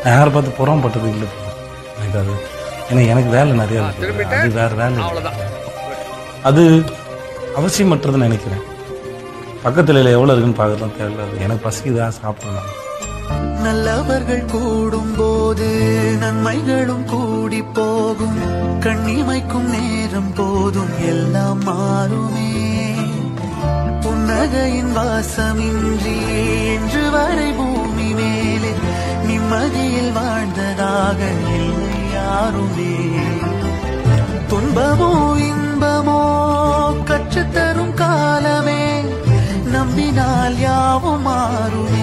நான் யாரை பார்த்து புறம்பட்டது இல்லை எனக்கு அது ஏன்னா எனக்கு வேலை நிறைய இருக்கு அது வேற வேலை இல்லை. அது அவசியமற்றதுன்னு நினைக்கிறேன் பக்கத்துல இல்லை எவ்வளோ இருக்குன்னு பார்க்கறது தேவையில்ல அது எனக்கு பசிக்குதா சாப்பிடணும் நல்லவர்கள் கூடும் போது நன்மைகளும் கூடி போகும் கண்ணிமைக்கும் நேரம் போதும் எல்லாம் மாறுமே புன்னகையின் வாசமின்றி என்று வரை பூமி மேலே நிம்மதியில் வாழ்ந்ததாக இல்லை யாருமே துன்பமோ இன்பமோ கற்றுத்தரும் காலமே நம்பினால் யாவும் மாறுமே